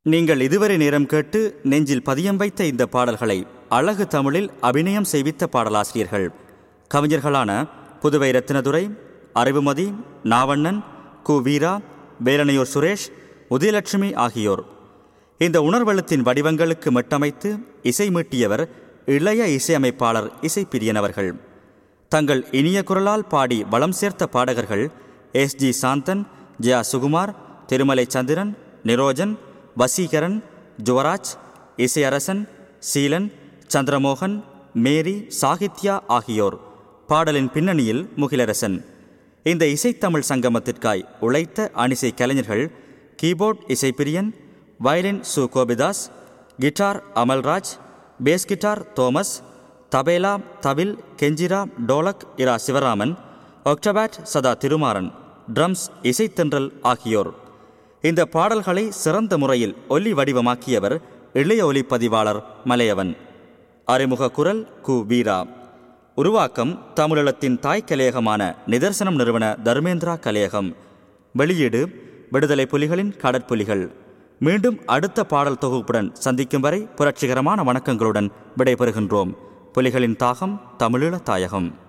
நீங்கள் இதுவரை நேரம் கேட்டு நெஞ்சில் பதியம் வைத்த இந்த பாடல்களை அழகு தமிழில் அபிநயம் செய்வித்த பாடலாசிரியர்கள் கவிஞர்களான புதுவை ரத்தினதுரை அறிவுமதி நாவண்ணன் கு வீரா வேலனையூர் சுரேஷ் உதயலட்சுமி ஆகியோர் இந்த உணர்வெழுத்தின் வடிவங்களுக்கு மெட்டமைத்து இசை மீட்டியவர் இளைய இசையமைப்பாளர் இசைப்பிரியனவர்கள் தங்கள் இனிய குரலால் பாடி வளம் சேர்த்த பாடகர்கள் S G Santhan Jaya Sukumar Thirumalai Chandran Nirojan Vaseekaran Juvaraj Isaiyarasan Seelan Chandramohan Mary Sahithya ஆகியோர் பாடலின் பின்னணியில் முகிலரசன் இந்த இசைத்தமிழ் சங்கமத்திற்காய் உழைத்த அணிசை கலைஞர்கள் keyboard Isaipriyan violin Su Gopithas guitar Amalraj bass guitar Thomas tabla thavil kanjira dholak Ira Sivaraman octapad Satha Thirumaran drums இசைத்தென்றல் ஆகியோர் இந்த பாடல்களை சிறந்த முறையில் ஒலி வடிவமாக்கியவர் இளைய ஒலிப்பதிவாளர் மலையவன் அறிமுக குரல் கு வீரா உருவாக்கம் தமிழீழத்தின் தாய் கலையகமான நிதர்சனம் நிறுவன தர்மேந்திரா கலையகம் வெளியீடு விடுதலை புலிகளின் கடற்புலிகள் மீண்டும் அடுத்த பாடல் தொகுப்புடன் சந்திக்கும் வரை புரட்சிகரமான வணக்கங்களுடன் விடைபெறுகின்றோம் புலிகளின் தாகம் தமிழீழ தாயகம்